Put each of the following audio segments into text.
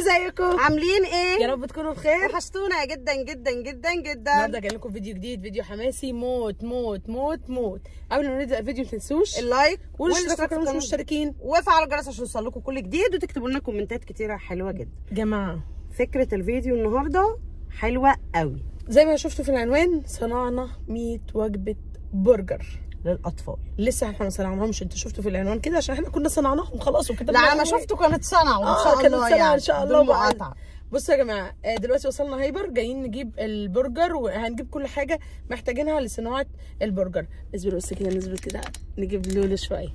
ازيكم عاملين ايه يا رب تكونوا بخير وحشتونا جدا جدا جدا جدا النهارده جاي لكم فيديو جديد فيديو حماسي موت موت موت موت قبل ما نبدا الفيديو ما تنسوش اللايك والاشتراك والاشتراك لو مش في القناة. مشتركين وفعلوا الجرس عشان يوصلكم كل جديد وتكتبوا لنا كومنتات كتيره حلوه جدا جماعه فكره الفيديو النهارده حلوه قوي زي ما شفتوا في العنوان صنعنا 100 وجبه برجر للاطفال لسه احنا ما صنعناهمش انتوا شفتوا في العنوان كده عشان احنا كنا صنعناهم خلاص وكتبنا لا انا العنوان. شفته كانت صنعه وان اه شاء كانت الله سنة يعني ان شاء الله بدون وبقى- مقاطعه بصوا يا جماعه آه، دلوقتي وصلنا هايبر جايين نجيب البرجر وهنجيب كل حاجه محتاجينها لصناعه البرجر نزل بس كده نزل كده نجيب لولو شويه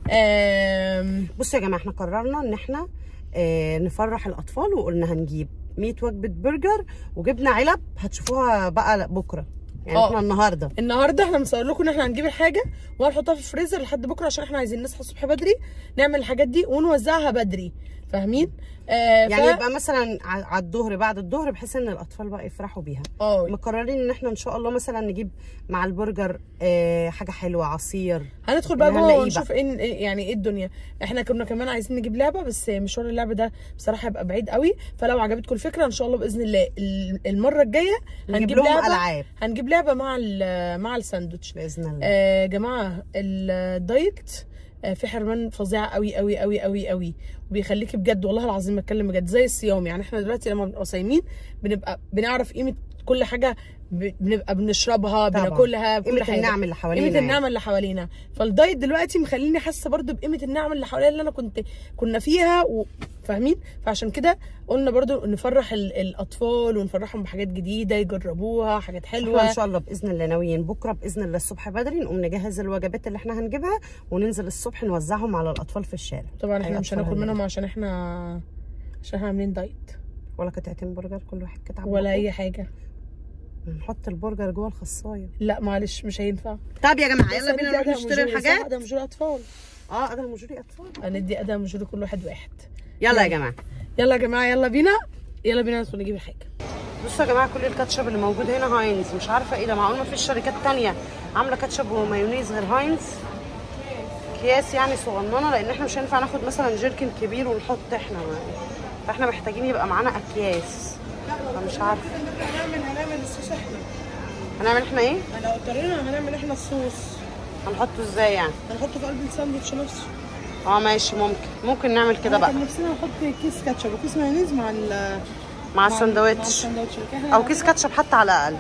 آم، بصوا يا جماعه احنا قررنا ان احنا آه نفرح الاطفال وقلنا هنجيب 100 وجبه برجر وجبنا علب هتشوفوها بقى بكره يعني اه. احنا النهارده النهارده احنا مصور لكم ان احنا هنجيب الحاجه وهنحطها في الفريزر لحد بكره عشان احنا عايزين نصحى الصبح بدري نعمل الحاجات دي ونوزعها بدري فاهمين آه يعني ف... يبقى مثلا ع- على الظهر بعد الظهر بحيث ان الاطفال بقى يفرحوا بيها اه مقررين ان احنا ان شاء الله مثلا نجيب مع البرجر آه حاجه حلوه عصير هندخل بقى اللي جوه هنلاقيه ونشوف ايه إيه- يعني ايه الدنيا احنا كنا كمان عايزين نجيب لعبه بس مشوار اللعبه ده بصراحه هيبقى بعيد قوي فلو عجبتكم الفكره ان شاء الله باذن الله ال- المره الجايه نجيب هنجيب لهم لعبه العاب هنجيب لعبه مع ال- مع الساندوتش باذن الله آه جماعه الدايت آه في حرمان فظيعه قوي قوي قوي قوي قوي وبيخليكي بجد والله العظيم بتكلم بجد زي الصيام يعني احنا دلوقتي لما بنبقى صايمين بنبقى بنعرف قيمه كل حاجه ب- بنبقى بنشربها طبعاً. بناكلها كل قيمه حاجه النعم اللي حوالينا قيمه يعني. النعمه اللي حوالينا فالدايت دلوقتي مخليني حاسه برضو بقيمه النعمه اللي حواليا اللي انا كنت كنا فيها و... فاهمين فعشان كده قلنا برضو نفرح ال... الاطفال ونفرحهم بحاجات جديده يجربوها حاجات احنا حلوه ان شاء الله باذن الله ناويين بكره باذن الله الصبح بدري نقوم نجهز الوجبات اللي احنا هنجيبها وننزل الصبح نوزعهم على الاطفال في الشارع طبعا احنا أي مش أطفال هناكل هنلاقي. منهم عشان احنا عشان احنا عاملين دايت ولا قطعتين برجر كل واحد قطعه ولا بقه. اي حاجه نحط البرجر جوه الخصايه لا معلش مش هينفع طب يا جماعه بس يلا بينا هندي نروح أداة نشتري مجوري، صح؟ الحاجات أداة مجوري اطفال اه ده مجوري اطفال هندي اداء مجوري كل واحد واحد يلا يا جماعه يلا يا جماعه يلا بينا يلا بينا ندخل نجيب الحاجه بصوا يا جماعه كل الكاتشب اللي موجود هنا هاينز مش عارفه ايه ده معقول ما فيش شركات تانية عامله كاتشب ومايونيز غير هاينز اكياس يعني صغننه لان احنا مش هينفع ناخد مثلا جيركن كبير ونحط احنا فاحنا محتاجين يبقى معانا اكياس فمش عارفه هنعمل هنعمل الصوص احنا هنعمل احنا ايه لو اضطرينا هنعمل احنا الصوص هنحطه ازاي يعني هنحطه في قلب الساندوتش نفسه اه ماشي ممكن ممكن نعمل كده بقى كان نفسنا نحط كيس كاتشب وكيس مايونيز مع ال مع مع الساندوتش الساندوتش لكن احنا او كيس كاتشب حتى على الاقل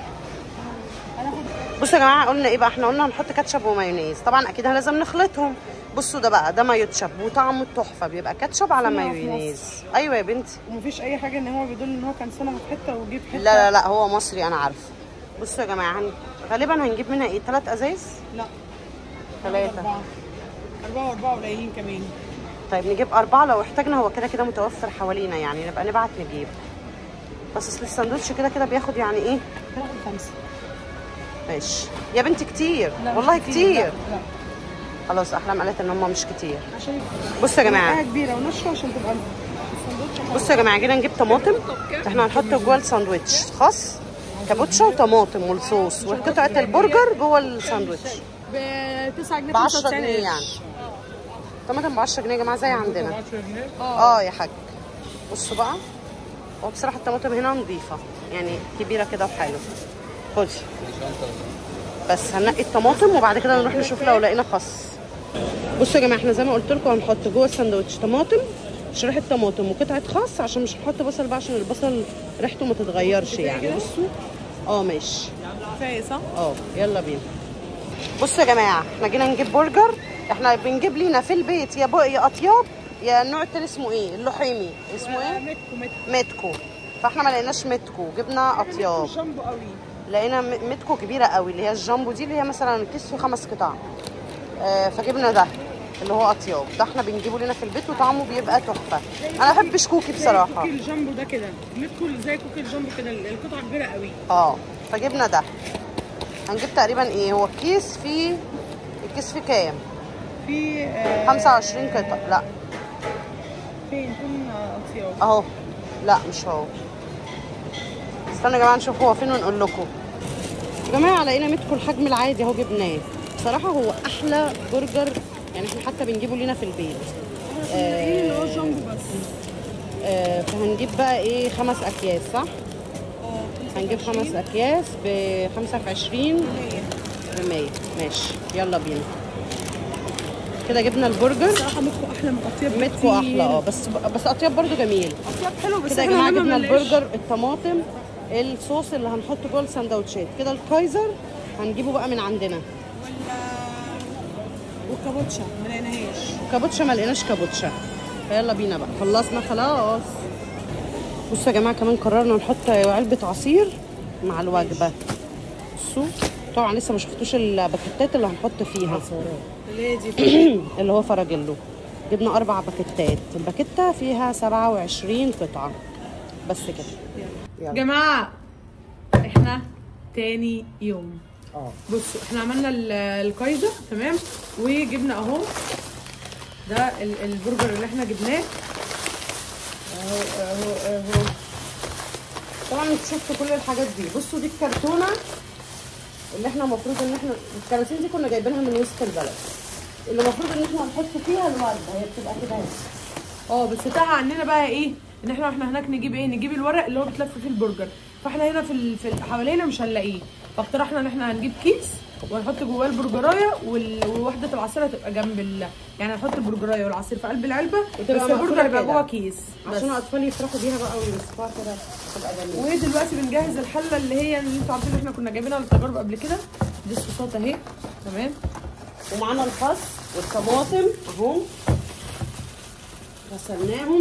بصوا يا جماعه قلنا ايه بقى احنا قلنا هنحط كاتشب ومايونيز طبعا اكيد لازم نخلطهم بصوا ده بقى ده مايوتشب وطعمه تحفه بيبقى كاتشب على صنع في مايونيز ايوه يا بنتي ومفيش اي حاجه ان هو بيدل ان هو كان صنع في حته وجه في حته لا لا لا هو مصري انا عارفه بصوا يا جماعه هن... غالبا هنجيب منها ايه ثلاث ازاز لا ثلاثه أربعة أربعة وأربعة قليلين كمان طيب نجيب اربعه لو احتاجنا هو كده كده متوفر حوالينا يعني نبقى نبعت نجيب بس اصل الساندوتش كده كده بياخد يعني ايه ثلاثة خمسة ماشي يا بنتي كتير لا، مش والله كتير لا, لا. خلاص احلام قالت ان هم مش كتير عشان بصوا يا جماعه حاجة كبيرة ونشرة عشان تبقى الساندوتش حلو. بصوا يا جماعه جينا نجيب طماطم احنا هنحط جوه الساندوتش خاص كابوتشا وطماطم والصوص وقطعه البرجر جوه الساندوتش ب 9 جنيه ب 10 95 جنيه قرش. يعني طماطم ب 10 جنيه يا جماعه زي عندنا 10 جنيه اه يا حاج بصوا بقى هو بصراحه الطماطم هنا نظيفه يعني كبيره كده وحلوه خدي بس هنقي الطماطم وبعد كده نروح نشوف لو لقينا خس بصوا يا جماعه احنا زي ما قلت لكم هنحط جوه الساندوتش طماطم شريحه طماطم وقطعه خس عشان مش هنحط بصل بقى عشان البصل ريحته ما تتغيرش يعني بصوا اه ماشي كفاية صح؟ اه يلا بينا بصوا يا جماعه احنا جينا نجيب برجر احنا بنجيب لينا في البيت يا بق يا اطياب يا النوع التاني اسمه ايه اللحيمي اسمه ايه متكو متكو متكو فاحنا ما لقيناش متكو جبنا اطياب جامبو قوي لقينا م- متكو كبيره قوي اللي هي الجامبو دي اللي هي مثلا كيس فيه خمس قطع آه فجبنا ده اللي هو اطياب ده احنا بنجيبه لنا في البيت وطعمه بيبقى تحفه انا بحب شكوكي بصراحه كوكي الجامبو ده كده متكو زي كوكي الجامبو كده القطعة كبيرة قوي اه فجبنا ده هنجيب تقريبا ايه هو الكيس فيه الكيس فيه كام في آه 25 قطع لا فين فين اطياب اهو لا مش هو استنوا يا جماعه نشوف هو فين ونقول لكم يا جماعه لقينا متكو الحجم العادي اهو جبناه بصراحه هو احلى برجر يعني احنا حتى بنجيبه لينا في البيت ايه اللي هو جامبو بس آه فهنجيب بقى ايه خمس اكياس صح؟ هنجيب خمس اكياس بخمسة في عشرين ب 100 ماشي يلا بينا كده جبنا البرجر صراحه متكو احلى من اطيب متكو احلى اه بس بس اطيب برضو جميل اطيب حلو بس كده يا احنا جماعه عملنا جبنا مليش. البرجر الطماطم الصوص اللي هنحطه جوه السندوتشات كده الكايزر هنجيبه بقى من عندنا ولا وكابوتشا ما لقيناهاش كابوتشا ما لقيناش كابوتشا فيلا بينا بقى خلصنا خلاص بصوا يا جماعه كمان قررنا نحط علبه عصير مع الوجبه بصوا طبعا لسه ما شفتوش الباكيتات اللي هنحط فيها اللي هي دي اللي هو فراجيلو جبنا اربع باكيتات الباكيته فيها 27 قطعه بس كده يلا جماعه احنا تاني يوم اه بصوا احنا عملنا ال- الكايزر تمام وجبنا اهو ده ال- البرجر اللي احنا جبناه اهو اهو اهو طبعا انتوا شفتوا كل الحاجات دي بصوا دي الكرتونه اللي احنا المفروض ان احنا الكراتين دي كنا جايبينها من وسط البلد اللي المفروض ان احنا نحط فيها الورده هي بتبقى كده اهي. اه بس تاها عننا بقى ايه ان احنا واحنا هناك نجيب ايه نجيب الورق اللي هو بتلف فيه البرجر فاحنا هنا في ال... في ال- حوالينا مش هنلاقيه فاقترحنا ان احنا هنجيب كيس ونحط جواه البرجرايه وال... ووحده العصير هتبقى جنب ال... يعني هنحط البرجرايه والعصير في قلب العلبه وتبقى بس البرجر مقفولة يبقى كده. جوه كيس بس عشان الاطفال يفرحوا بيها بقى ويمسكوها كده تبقى جميله ودلوقتي بنجهز الحله اللي هي اللي انتوا عارفين احنا كنا جايبينها للتجارب قبل كده دي الصوصات اهي تمام ومعانا الخس والطماطم اهو غسلناهم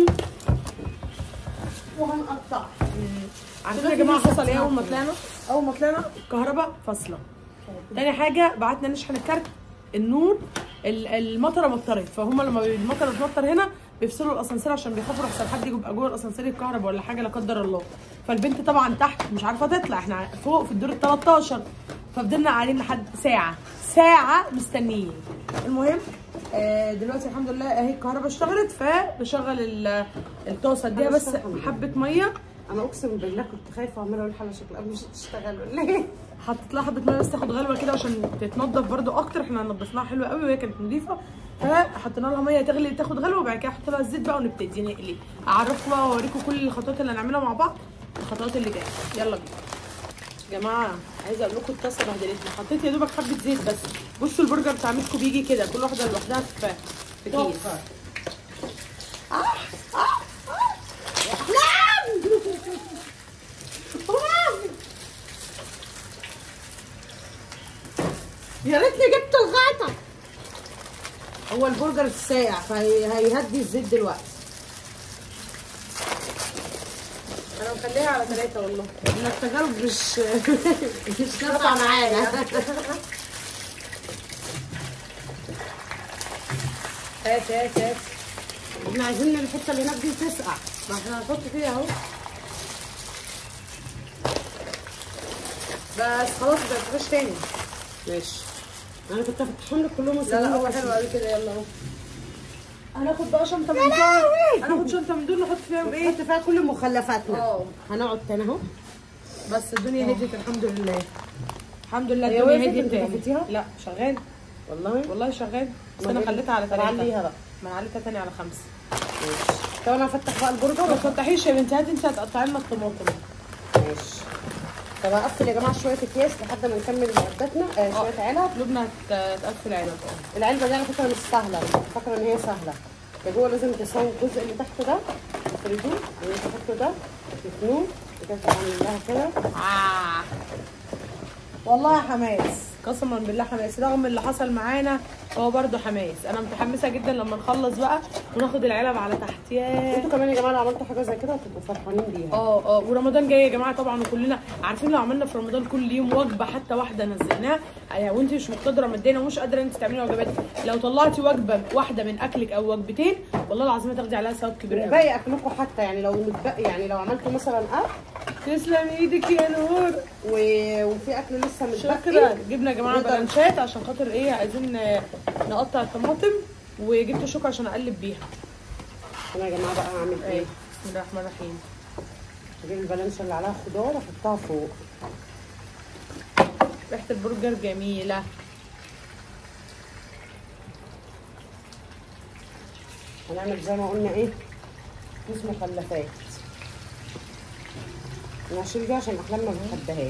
وهنقطعها عارفين يا جماعه حصل ايه اول ما طلعنا اول ما طلعنا الكهرباء فاصله تاني حاجه بعتنا نشحن الكارت النور ال- المطره مطرت فهم لما بي- المطره بتمطر هنا بيفصلوا الاسانسير عشان بيخافوا يحصل حد يبقى جوه الاسانسير الكهرباء ولا حاجه لا قدر الله فالبنت طبعا تحت مش عارفه تطلع احنا فوق في الدور ال 13 ففضلنا قاعدين لحد ساعه ساعه مستنيين المهم آه، دلوقتي الحمد لله اهي الكهرباء اشتغلت فبشغل ال- الطاسه اديها بس حبه ميه انا اقسم بالله كنت خايفه اعملها اقول الحله شكلها مش هتشتغل ولا ايه حطيت لها حبه ميه بس تاخد غلوه كده عشان تتنضف برده اكتر احنا نضفناها حلوه قوي وهي كانت نظيفه فحطينا لها ميه تغلي تاخد غلوه وبعد كده احط لها الزيت بقى ونبتدي نقلي اعرفكم بقى واوريكم كل الخطوات اللي هنعملها مع بعض الخطوات اللي جايه يلا بينا يا جماعه عايزه اقول لكم الطاسه بهدلتني حطيت يا دوبك حبه زيت بس بصوا البرجر بتاع ميسكو بيجي كده كل واحده لوحدها في في كيس تحفه يا ريتني جبت الغطا هو البرجر ساقع فهيهدي الزيت دلوقتي انا مخليها على ثلاثه والله احنا التجارب مش مش نافعه معانا هات هات هات احنا عايزين الحته اللي هناك دي تسقع ما احنا هنحط فيها اهو بس خلاص ما تبقاش تاني ماشي انا كنت هفتحهم لك كلهم لا لا هو وأسيبهم حلو بس. قوي كده يلا اهو هناخد بقى شنطه من دول هناخد شنطه من دول نحط فيها ايه نحط فيها كل مخلفاتنا اه. هنقعد تاني اهو بس الدنيا هديت الحمد لله الحمد لله هي الدنيا وقفت؟ هديت انت تاني طفيتيها؟ لا شغال والله والله شغال بس انا خليتها على طب ثلاثه عليها بقى ما انا عليتها تاني على خمسه ماشي طب انا هفتح بقى ما البرجر تفتحيش يا بنتي هاتي انت هتقطعي لنا الطماطم ماشي طب اقفل يا جماعه شويه اكياس لحد ما نكمل معداتنا آه شويه علب لبنى هت- هتقفل علب اه العلبه دي على فكره مش سهله كنت فاكره ان هي سهله ده جوه لازم تسوي الجزء اللي تحت ده تفردوه يعني تحطوا ده تثنوه كده تعمل لها كده آه. والله يا حماس قسما بالله حماس رغم اللي حصل معانا هو برضه حماس انا متحمسه جدا لما نخلص بقى وناخد العلب على تحت ياه انتوا كمان يا جماعه لو عملتوا حاجه زي كده هتبقوا فرحانين بيها اه اه ورمضان جاي يا جماعه طبعا وكلنا عارفين لو عملنا في رمضان كل يوم وجبه حتى واحده نزلناها يعني وانت مش مقتدره ماديا ومش قادره انت تعملي وجبات لو طلعتي وجبه واحده من اكلك او وجبتين والله العظيم هتاخدي عليها ثواب كبير قوي باقي اكلكم حتى يعني لو متبقي يعني لو عملتوا مثلا اكل تسلم ايدك يا نور و... وفي اكل لسه متبقي شكرا جبنا يا جماعه نقدر- بلانشات عشان خاطر ايه عايزين آه، نقطع الطماطم وجبت شوكه عشان اقلب بيها انا يا جماعه بقى هعمل ايه ايه بسم الله الرحمن الرحيم اجيب البلانشه اللي عليها خضار احطها فوق ريحه البرجر جميله هنعمل زي ما قلنا ايه كيس مخلفات انا هشيل دي عشان احلام ما بتحبهاش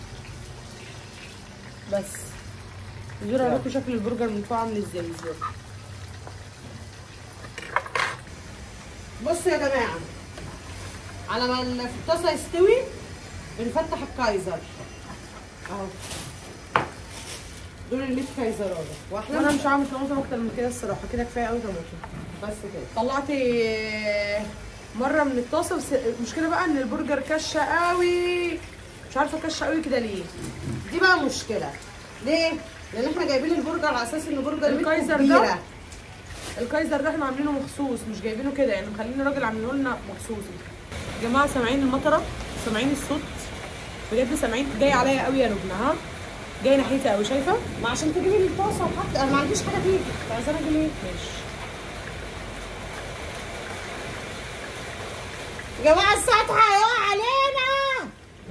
بس زوروا اوريكم شكل البرجر من فوق عامل ازاي زوروا بصوا يا جماعه على ما ال- في الطاسه يستوي بنفتح الكايزر اهو دول اللي في كايزر اهو واحنا وانا مش هعمل طماطم اكتر من كده الصراحه كده كفايه قوي طماطم بس كده طلعت مره من الطاسه بس المشكله بقى ان البرجر كشه قوي مش عارفه كشه قوي كده ليه دي بقى مشكله ليه لان احنا جايبين البرجر على اساس انه برجر الكايزر كبيرة. ده الكايزر ده احنا عاملينه مخصوص مش جايبينه كده يعني مخلين الراجل عاملينه لنا مخصوص يا جماعه سامعين المطره سامعين الصوت بجد سامعين جاي عليا قوي يا لبنى ها جاي ناحيتي قوي شايفه ما عشان تجيبي لي الطاسه وحط انا ما عنديش حاجه تيجي عايزه انا اجي ليه ماشي يا جماعه السطح هيقع علينا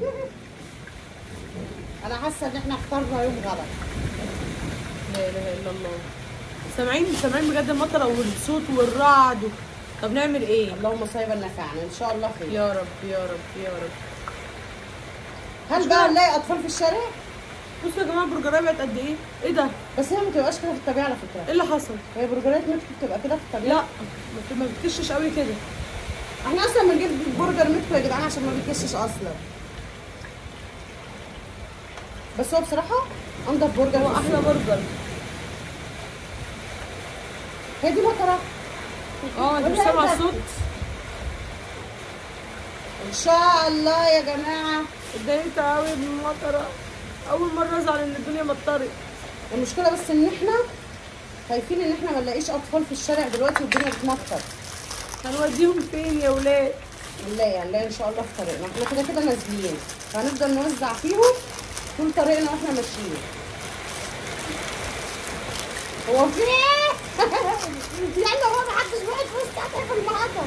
انا حاسه ان احنا اخترنا يوم غلط لا اله الا الله سامعين سامعين بجد المطره والصوت والرعد و... طب نعمل ايه اللهم صيبا نفعنا ان شاء الله خير يا رب يا رب يا رب هل بقى نلاقي اطفال في الشارع بصوا يا جماعه البرجرايه بقت قد ايه ايه ده بس هي ما بتبقاش كده في الطبيعه على فكره ايه اللي حصل هي برجرات متر بتبقى كده في الطبيعه لا ما بت- ما بتكشش قوي كده احنا اصلا بنجيب برجر متر يا جدعان عشان ما بيكشش اصلا بس هو بصراحه انضف برجر هو في احلى السوق. برجر هي دي مطره اه انت مش ولا سامعه إيه ده؟ الصوت ان شاء الله يا جماعه اتضايقت قوي من المطره اول مره ازعل ان الدنيا مطرت المشكله بس ان احنا خايفين ان احنا ما نلاقيش اطفال في الشارع دلوقتي والدنيا بتمطر هنوديهم فين يا ولاد هنلاقي هنلاقي ان شاء الله في طريقنا احنا كده كده نازلين فهنفضل نوزع فيهم طول طريقنا واحنا ماشيين هو في ايه؟ يلا هو محدش واقف في وسط في المعطر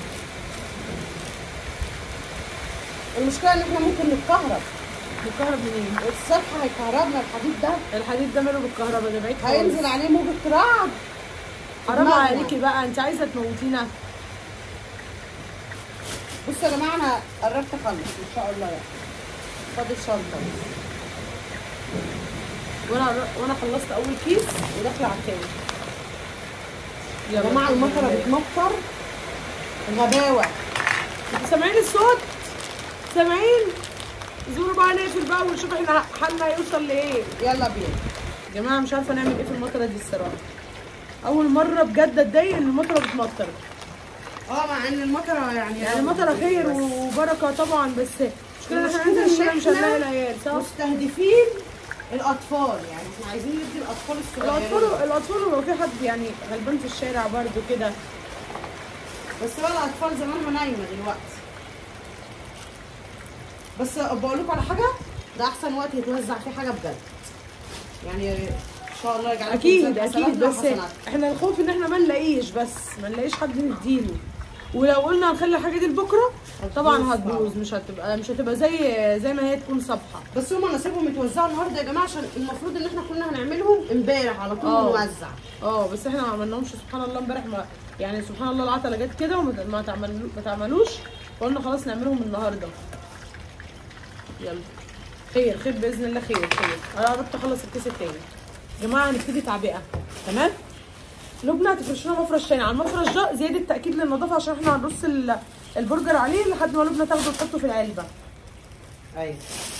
المشكلة ان احنا ممكن نتكهرب الكهرب منين الصبح هيكهربنا الحديد ده الحديد ده ماله بالكهرباء ده بعيد هينزل خالص عليه موجة رعد حرام دماغنا. عليكي بقى انت عايزه تموتينا بصوا يا جماعة انا قربت اخلص ان شاء الله يعني فاضل شنطة وانا وانا خلصت اول كيس وداخله على التاني يا جماعة المطرة بتمطر غباوة انتوا سامعين الصوت سامعين زوروا بقى نقفل بقى ونشوف احنا حالنا هيوصل لايه يلا بينا يا جماعه مش عارفه نعمل ايه في المطره دي الصراحه اول مره بجد اتضايق ان المطره بتمطر اه مع ان المطرة يعني يعني المطره خير وبركه طبعا بس المشكله ان احنا المشكلة ننزل إن الشارع مش إحنا هنلاقي العيال صح مستهدفين الاطفال يعني احنا عايزين ندي الاطفال الصغيرين الاطفال الاطفال ولو في حد يعني غلبان في الشارع برضو كده بس بقى الاطفال زمانها نايمه دلوقتي بس بقول لكم على حاجه ده احسن وقت يتوزع فيه حاجه بجد يعني ان شاء الله يجعلكم اكيد ميزان اكيد حسناتنا بس وحسناتكم. احنا الخوف ان احنا ما نلاقيش بس ما نلاقيش حد نديله ولو قلنا هنخلي الحاجه دي لبكره طبعا هتبوظ هتبوظ مش هتبقى مش هتبقى زي زي ما هي تكون صبحه بس هما نصيبهم يتوزعوا النهارده يا جماعه عشان المفروض ان احنا كنا هنعملهم امبارح على طول آه. ونوزع اه بس احنا ما عملناهمش سبحان الله امبارح ما يعني سبحان الله العتله جت كده وما ما تعملو ما تعملوش فقلنا خلاص نعملهم النهارده يلا خير خير باذن الله خير خير انا قربت اخلص الكيس التاني يا جماعه هنبتدي تعبئه تمام لبنى هتفرش لنا مفرش تاني على المفرش ده زياده تاكيد للنظافه عشان احنا هنرص ال- البرجر عليه لحد ما لبنى تاخده وتحطه في العلبه ايوه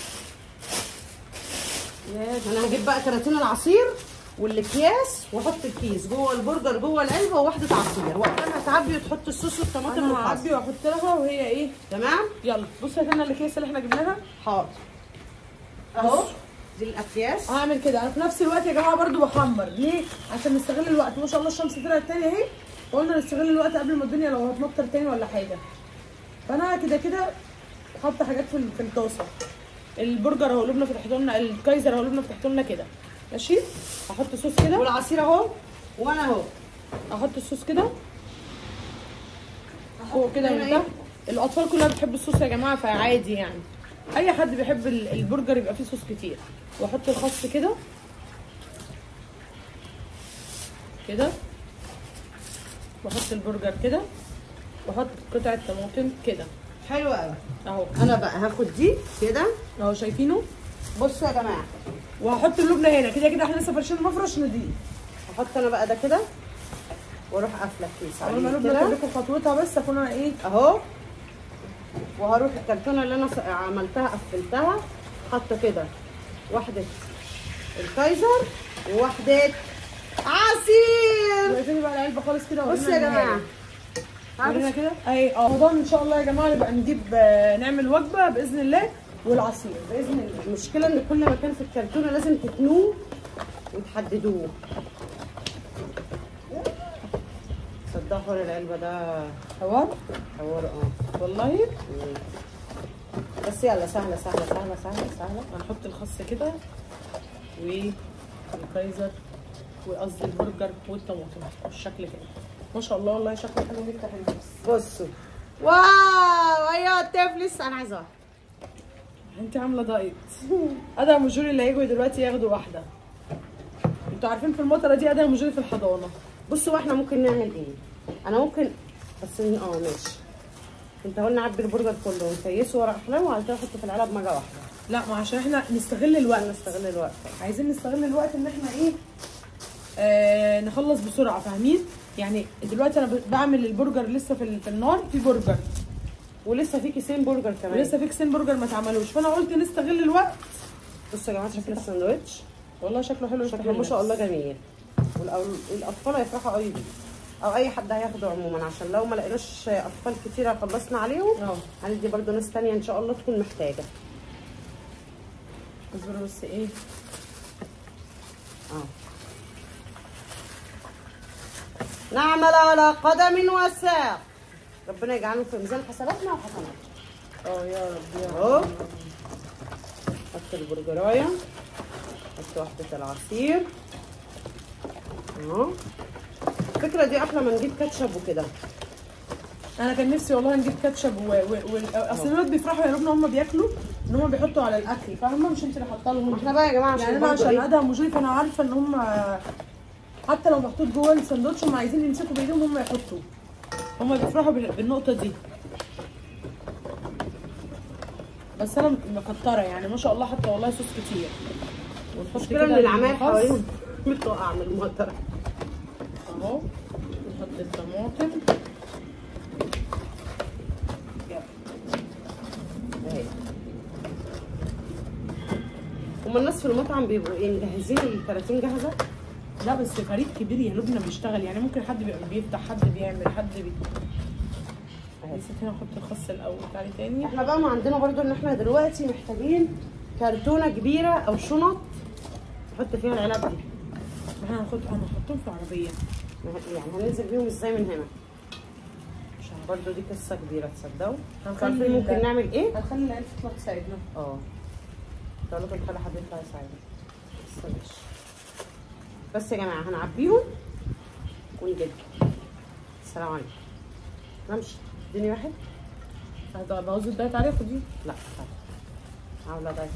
يا انا هجيب بقى كراتين العصير والاكياس واحط الكيس جوه البرجر جوه العلبه وواحده عصير وقتها هتعبي وتحط الصوص والطماطم انا والخس هعبي واحط لها وهي ايه تمام يلا بصي هات لنا الاكياس اللي احنا جبناها حاضر اهو دي الاكياس هعمل كده انا في نفس الوقت يا جماعه برضو بحمر ليه عشان نستغل الوقت ما شاء الله الشمس طلعت تاني اهي وقلنا نستغل الوقت قبل ما الدنيا لو هتمطر تاني ولا حاجه فانا كده كده حاطه حاجات في ال- في الطاسه البرجر اهو لبنى فتحته لنا الكايزر اهو لبنى فتحته لنا كده ماشي احط صوص كده والعصير اهو وانا اهو احط الصوص كده فوق كده هنا من تحت إيه؟ الاطفال كلها بتحب الصوص يا جماعه فعادي يعني اي حد بيحب ال- البرجر يبقى فيه صوص كتير واحط الخس كده كده واحط البرجر كده واحط قطعه طماطم كده حلو قوي اهو انا بقى هاخد دي كده اهو شايفينه بصوا يا جماعه وهحط اللبنه هنا كده كده احنا لسه فرشين مفرش نضيف هحط انا بقى ده كده واروح قافله الكيس اول ما عليه اللبنه كده تديكم خطوتها بس اكون انا ايه اهو وهروح الكرتونه اللي انا س- عملتها قفلتها حاطه كده واحده الكايزر وواحده عصير شايفين بقى العلبه خالص كده بصوا ورينا يا جماعه النهاية. ورينا كده اي اه رمضان ان شاء الله يا جماعه نبقى نجيب آه، نعمل وجبه باذن الله والعصير باذن الله المشكله ان كل مكان في الكرتونه لازم تتنوه وتحددوه صدقوا حوار العلبه ده حوار حوار اه والله بس يلا سهله سهله سهله سهله سهله هنحط الخس كده والكايزر وقصدي البرجر والطماطم بالشكل كده ما شاء الله والله شكله حلو جدا النفس بصوا واو ايوه التفلس انا عايزه واحده انت عامله دايت ادهم وجوري اللي هيجوا دلوقتي ياخدوا واحده انتوا عارفين في المطره دي ادهم وجوري في الحضانه بصوا احنا ممكن نعمل ايه انا ممكن بس إن- اه ماشي انت قلنا نعبي البرجر كله ونكيسه ورق احلام وبعد كده نحطه في العلب مره واحده لا ما عشان احنا نستغل الوقت نستغل الوقت عايزين نستغل الوقت ان احنا ايه آه نخلص بسرعه فاهمين يعني دلوقتي انا ب- بعمل البرجر لسه في, ال- في النار في برجر ولسه في كيسين برجر كمان ولسه في كيسين برجر ما اتعملوش فانا قلت نستغل الوقت بصوا يا جماعه شكل الساندوتش والله شكله حلو شكله ما شاء الله جميل والأول- والاطفال هيفرحوا قوي بيه او اي حد هياخده عموما عشان لو ما لقيناش اطفال كتيره خلصنا عليهم اه هندي برضو ناس تانية ان شاء الله تكون محتاجه اصبروا بس ايه اه نعمل على قدم وساق ربنا يجعله في ميزان حسناتنا وحسناتنا اه يا رب يا رب اهو حط البرجرايه حط واحده العصير اهو الفكره دي احلى ما نجيب كاتشب وكده انا كان نفسي والله نجيب كاتشب و... و... و... اصل الولاد بيفرحوا يا رب ان هم بياكلوا ان هم بيحطوا على الاكل فاهمه مش انت اللي حاطه لهم احنا بقى يا جماعه يعني عشان انا برضو عشان ايه ادهم وجوي فانا عارفه ان هم حتى لو محطوط جوه الساندوتش هم عايزين يمسكوا بايديهم هم يحطوا هم بيفرحوا بال- بالنقطه دي بس انا مكتره يعني ما شاء الله حتى والله صوص كتير ونحط المشكله ان العمايل الخس. حواليهم بتقع من المطر اهو نحط الطماطم اهي هما الناس في المطعم بيبقوا ايه مجهزين الكراتين جاهزه لا بس فريق كبير يا لبنى بيشتغل يعني ممكن حد بيبقى بيفتح حد بيعمل حد بي... نسيت هنا احط الخس الاول تعالي تاني احنا بقى ما عندنا برضو ان احنا دلوقتي محتاجين كرتونه كبيره او شنط نحط فيها العلب دي احنا هناخد هنحطهم في العربيه يعني هننزل بيهم ازاي من هنا مش عارفه برضو دي قصه كبيره تصدقوا هنخلي عارفين ممكن ال- نعمل ايه هنخلي العيال تطلع تساعدنا اه قلت لكم نخلي حد يطلع يساعدنا بس ماشي بس يا جماعه هنعبيهم ونجد السلام عليكم نمشي اديني واحد هتبوظوا الدايت عليها خديه لا طيب عاوله ده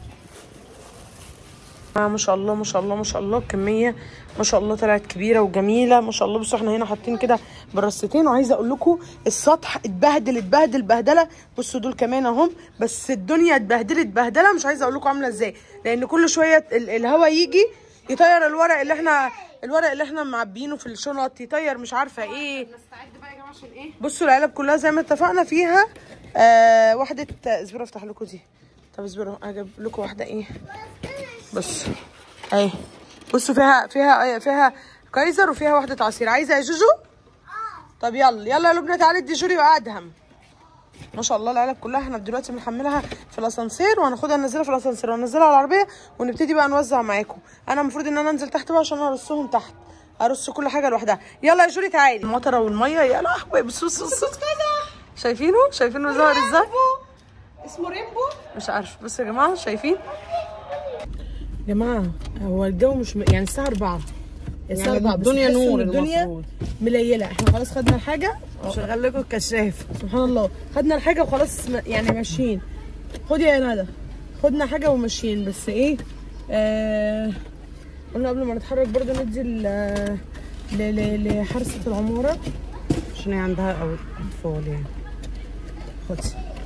آه ما شاء الله ما شاء الله ما شاء الله كميه ما شاء الله طلعت كبيره وجميله ما شاء الله بصوا احنا هنا حاطين كده بالرصتين وعايزه اقول لكم السطح اتبهدل اتبهدل بهدله بصوا دول كمان اهم بس الدنيا اتبهدلت بهدله مش عايزه اقول لكم عامله ازاي لان كل شويه ال- الهواء يجي يطير الورق اللي احنا الورق اللي احنا معبينه في الشنط يطير مش عارفه ايه نستعد بقى يا جماعه عشان ايه بصوا العلب كلها زي ما اتفقنا فيها آه واحدة اصبروا افتح لكم دي طب اصبروا اجيب لكم واحدة ايه بص اهي بصوا فيها فيها فيها كايزر وفيها واحدة عصير عايزة يا جوجو؟ طب يلا يلا يا لبنى تعالي ادي جوري وادهم ما شاء الله العلب كلها احنا دلوقتي بنحملها في الاسانسير وهناخدها ننزلها في الاسانسير وننزلها على العربيه ونبتدي بقى نوزع معاكم انا المفروض ان انا انزل تحت بقى عشان ارصهم تحت ارص كل حاجه لوحدها يلا يا جوري تعالي المطره والميه يا لهوي بصوا بصوا بصوا شايفينه شايفينه ظاهر ازاي اسمه ريمبو مش عارف بصوا يا جماعه شايفين يا جماعه هو الجو مش م... يعني الساعه 4 الساعة 4 بس الدنيا تحسوا نور إن الدنيا الدنيا مليله احنا خلاص خدنا الحاجه شغل لكم الكشاف سبحان الله خدنا الحاجه وخلاص م- يعني ماشيين خدي يا ندى خدنا حاجه وماشيين بس ايه آه قلنا قبل ما نتحرك برضو ندي ل- ل- ل- لحرسه العماره عشان هي عندها أو اطفال يعني خدي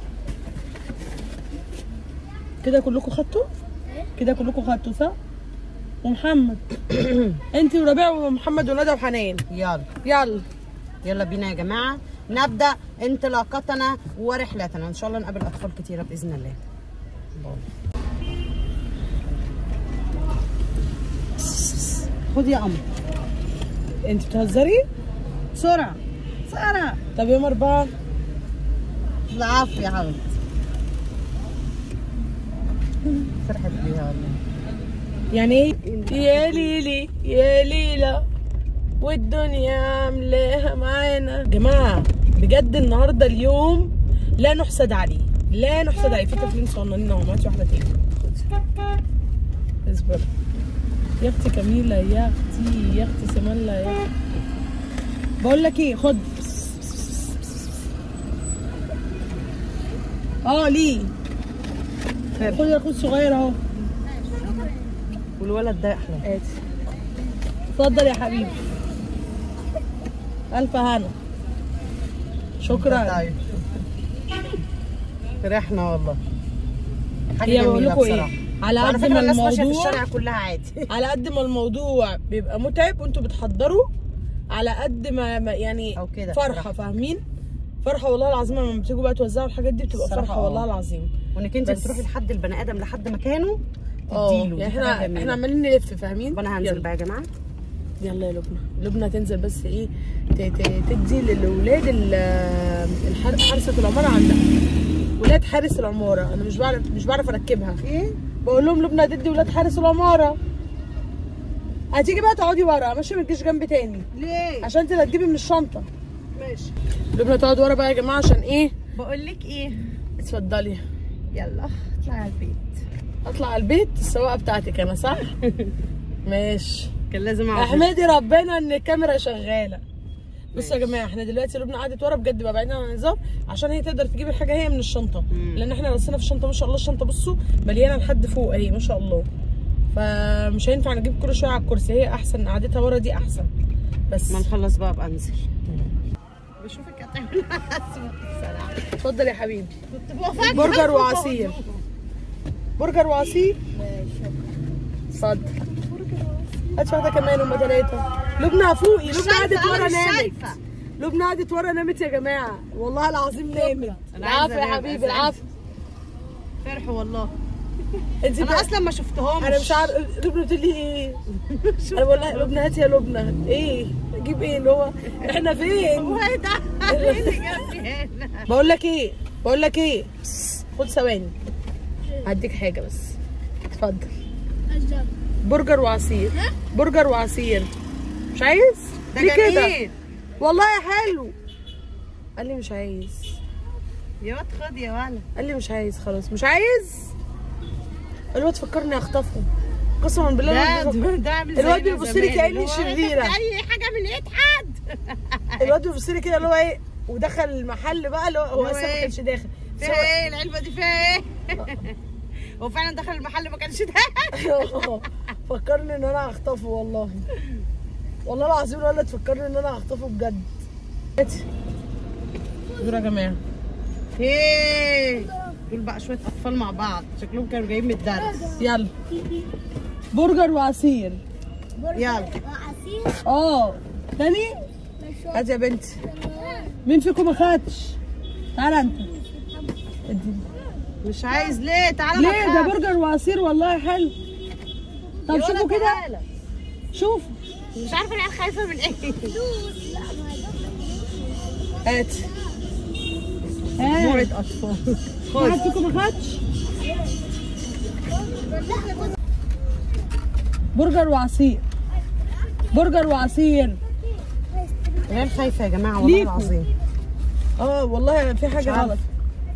كده كلكم خدتوا كده كلكم خدتوا صح ومحمد انت وربيع ومحمد وندى وحنان يلا يلا يلا بينا يا جماعة نبدأ انطلاقتنا ورحلتنا إن شاء الله نقابل أطفال كتيرة بإذن الله خد يا قمر انت بتهزري بسرعة بسرعة طب يوم اربعة العفو يا حبيبتي فرحت بيها والله يعني ايه يا ليلي يا ليلى والدنيا عاملاها معانا جماعة بجد النهاردة اليوم لا نحسد عليه لا نحسد عليه في طفلين صغننين اهو معاكي واحدة تاني اصبر يا اختي كميلة يا اختي يا اختي سمالة يا اختي بقول لك ايه خد اه ليه خد يا اخوي الصغير اهو والولد ده أحلى ادي اتفضل يا حبيبي الف هنا شكرا طيب فرحنا والله حاجة هي بقول جميلة لكم بصراحة ايه على وعلى قد فكرة ما الناس ماشية في الموضوع الشارع كلها عادي على قد ما الموضوع بيبقى متعب وانتوا بتحضروا على قد ما ما يعني أو كده فرحه بصراحة. فاهمين فرحه والله العظيم لما بتيجوا بقى توزعوا الحاجات دي بتبقى الصراحة فرحه اه. والله العظيم وانك انت بس- بتروحي لحد البني ادم لحد مكانه اه تديله يعني دي احنا حاجة جميلة. احنا عمالين نلف فاهمين وانا هنزل يلا. بقى يا جماعه يلا يا لبنى لبنى تنزل بس ايه ت- ت- تدي للاولاد ال- الحر- حرسه العماره عندها ولاد حارس العماره انا مش بعرف مش بعرف اركبها ايه بقول لهم لبنى هتدي ولاد حارس العماره هتيجي بقى تقعدي ورا ماشي ما تجيش جنب تاني ليه عشان انت اللي هتجيبي من الشنطه ماشي لبنى تقعد ورا بقى يا جماعه عشان ايه بقول لك ايه اتفضلي يلا اطلعي على البيت اطلع على البيت السواقه بتاعتك انا صح ماشي كان لازم اعرف احمدي ربنا ان الكاميرا شغاله بصوا يا جماعه احنا دلوقتي لبنى قعدت ورا بجد بقى بعيدا عن النظام عشان هي تقدر تجيب الحاجه هي من الشنطه مم. لان احنا رصينا في الشنطه ما شاء الله الشنطه بصوا مليانه لحد فوق اهي ما شاء الله فمش هينفع نجيب كل شويه على الكرسي هي احسن قعدتها ورا دي احسن بس ما نخلص بقى ابقى انزل بشوفك هتعمل اتفضل يا حبيبي كنت بفكر برجر وعصير برجر وعصير اتفضل هات واحده كمان هما ثلاثه لبنى فوقي لبنى قعدت ورا نامت لبنى قعدت ورا نامت يا جماعه والله العظيم نامت أنا عايزة العافيه يا أنام حبيبي أساساً. العافيه فرحوا والله انت انا بقى- اصلا ما شفتهمش انا مش عارف لبنى بتقول لي ايه انا بقول لها لبنى هات يا لبنى ايه اجيب ايه اللي هو احنا فين وايه ده ايه اللي جنبي هنا بقول لك ايه بقول لك ايه بس، خد ثواني هديك حاجه بس اتفضل برجر وعصير برجر وعصير مش عايز ده ليه كده جميل والله حلو قال لي مش عايز يا واد خد يا ولد قال لي مش عايز خلاص مش عايز الواد فكرني اخطفه قسما بالله ده الواد بيفكر- ده عامل الواد زينا بيبص لي زمان، كأني اللي هو شريرة. اي حاجه من ايد حد الواد بيبص لي كده اللي هو ايه ودخل المحل بقى اللي هو هو اللي هو اصلا ما إيه؟ كانش داخل فيها ايه العلبه دي فيها ايه هو فعلا دخل المحل ما كانش ده فكرني ان انا هخطفه والله والله العظيم الولد فكرني ان انا هخطفه بجد دول يا جماعه ايه دول بقى شويه اطفال مع بعض شكلهم كانوا جايين من الدرس يلا برجر وعصير يلا وعصير اه تاني هات يا بنتي مين فيكم ما خدش تعالى انت اديني. مش عايز ليه تعالى ليه ده برجر وعصير والله حلو طب شوفوا كده شوفوا مش عارفه انا خايفه من ايه هات مجموعه هات اطفال واحد فيكم ما خدش برجر وعصير برجر وعصير غير خايفه يا جماعه والله ليكوا. العظيم اه والله في مش حاجه عارفة. غلط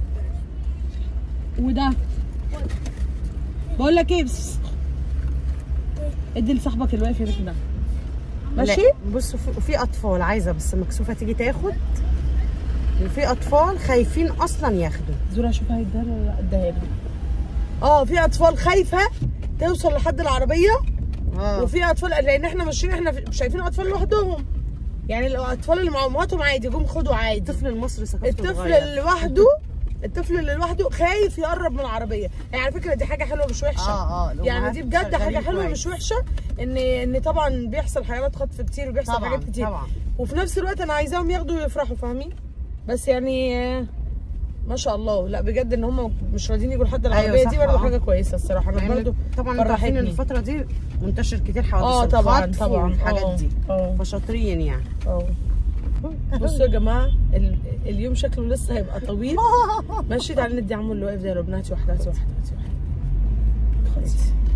وده بقول لك ايه بس ادي لصاحبك اللي واقف هناك ده ماشي لا، بصوا في, في اطفال عايزه بس مكسوفه تيجي تاخد وفي اطفال خايفين اصلا ياخدوا زورا شوف هيديها ولا لا اديها لي اه في اطفال خايفه توصل لحد العربيه اه وفي اطفال لان احنا ماشيين احنا في- شايفين اطفال لوحدهم يعني الاطفال اللي مع امهاتهم عادي جم خدوا عادي الطفل المصري ثقافته الطفل اتغير. اللي لوحده الطفل اللي لوحده خايف يقرب من العربيه يعني على فكره دي حاجه حلوه مش وحشه اه اه يعني الأمهات دي بجد حاجه شغالين حلوه كويس. مش وحشه ان ان طبعا بيحصل حيوانات خطف كتير وبيحصل طبعا حاجات كتير طبعا وفي نفس الوقت انا عايزاهم ياخدوا ويفرحوا فاهمين بس يعني آه، ما شاء الله لا بجد ان هم مش راضيين يجوا لحد العربيه أيوة دي صح، برضه آه. حاجه كويسه الصراحه انا يعني برضه طبعا انتوا عارفين ان فرحتني الفتره دي منتشر كتير حوادث اه طبعا الخطف طبعا والحاجات آه، دي اه فشاطرين يعني اه بصوا يا جماعه ال- اليوم شكله لسه هيبقى طويل ماشي تعالي ندي عمو اللي واقف ده يا رب هاتي واحده هاتي واحده هاتي واحده خلاص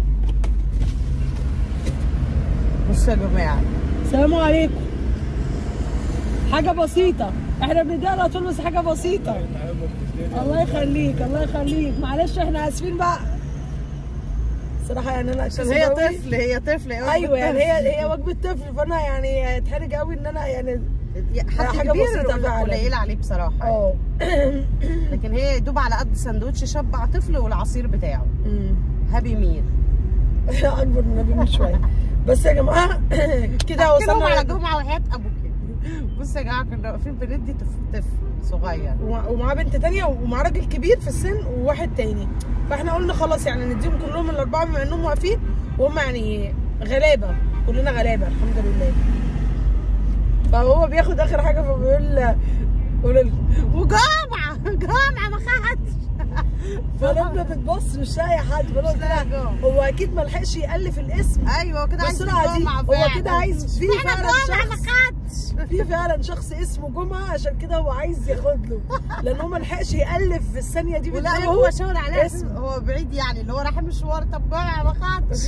بصوا يا جماعه السلام عليكم حاجة بسيطة احنا بنديها على طول بس حاجة بسيطة الله يخليك الله يخليك معلش احنا اسفين بقى صراحة يعني انا عشان هي طفل هي طفل هي ايوه يعني طفل. هي هي وجبة طفل فانا يعني اتحرج قوي ان انا يعني حد حاجة كبير بسيطة فعلا. قليل عليه بصراحه اه لكن هي يدوب على قد سندوتش شبع طفل والعصير بتاعه أمم. هابي ميل اكبر من النبي من شوية بس يا جماعة كده كلهم على وصلنا جمعه وحياه ابوك بصوا يا جماعه كنا واقفين بندي طفل طفل صغير ومع- ومعاه بنت تانية ومعاه راجل كبير في السن وواحد تاني فاحنا قلنا خلاص يعني نديهم كلهم الأربعة بما إنهم واقفين وهم يعني غلابة كلنا غلابة الحمد لله فهو بياخد آخر حاجة فبيقول بيقول ال- وجامعه جامعه ما خدتش فلما بتبص مش لاقي حد فأنا قلت لها جامعة. هو أكيد ما لحقش يألف الاسم ايوه كده عايز بالسرعة دي جامعة هو فعلا. كده عايز في أنا فعلا جامعة ما شخص خدتش في فعلا شخص اسمه جمعة عشان كده هو عايز ياخد له لأن هو ما لحقش يألف في الثانية دي ولا بدماغه. هو شاور عليه اسم. اسم هو بعيد يعني اللي هو رايح مشوار طب جامعه ما خدتش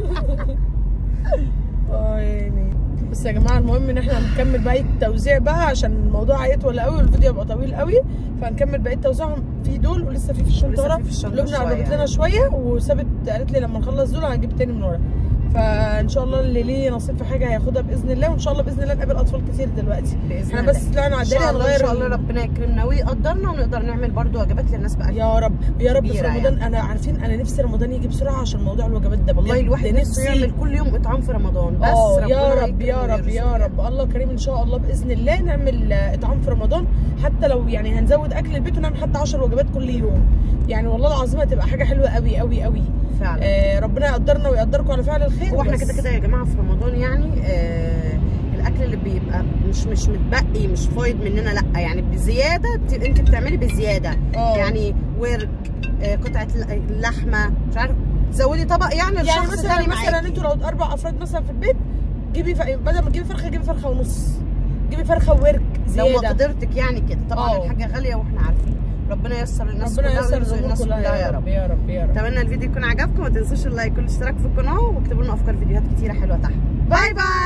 اه يعني بس يا جماعه المهم ان احنا هنكمل باقي التوزيع بقى عشان الموضوع هيطول قوي والفيديو هيبقى طويل قوي فهنكمل باقي التوزيع في دول ولسه في في الشنطه ولسه ورا في في الشنطة لبنى شوية. قربت لنا شويه وسابت قالت لي لما نخلص دول هنجيب تاني من ورا فان شاء الله اللي ليه نصيب في حاجه هياخدها باذن الله وان شاء الله باذن الله نقابل اطفال كتير دلوقتي باذن احنا الله بس طلعنا على ان شاء الدنيا الله ان شاء هنغير الله ربنا يكرمنا ويقدرنا ونقدر نعمل برضو وجبات للناس بقى يا رب يا رب في كبيرة رمضان انا عارفين انا نفسي رمضان يجي بسرعه عشان موضوع الوجبات ده والله بجد الواحد نفسه يعمل كل يوم اطعام في رمضان بس اه ربنا يا رب يكرم يا رب يا ويرزق. رب الله كريم ان شاء الله باذن الله نعمل آه، اطعام في رمضان حتى لو يعني هنزود اكل البيت ونعمل حتى 10 وجبات كل يوم يعني والله العظيم هتبقى حاجه حلوه قوي قوي قوي فعلا آه ربنا يقدرنا ويقدركم على فعل الخير هو احنا بس. كده كده يا جماعه في رمضان يعني آه الاكل اللي بيبقى مش مش متبقي مش فايض مننا لا يعني بزياده بت- انت بتعملي بزياده اه يعني ورك آه قطعه ل- لحمه مش عارف تزودي طبق يعني يعني لشخص مثلا تاني مثلا معاكي انتوا لو اربع افراد مثلا في البيت جيبي ف... بدل ما تجيبي فرخه جيبي فرخه ونص جيبي فرخه وورك لو زياده مقدرتك يعني كده طبعا اه. الحاجه غاليه واحنا عارفين ربنا ييسر للناس ربنا كلها ييسر ويرزق الامور الناس كلها يا رب يا رب يا رب اتمنى الفيديو يكون عجبكم ما تنسوش اللايك والاشتراك في القناه واكتبوا لنا افكار فيديوهات كتيره حلوه تحت باي باي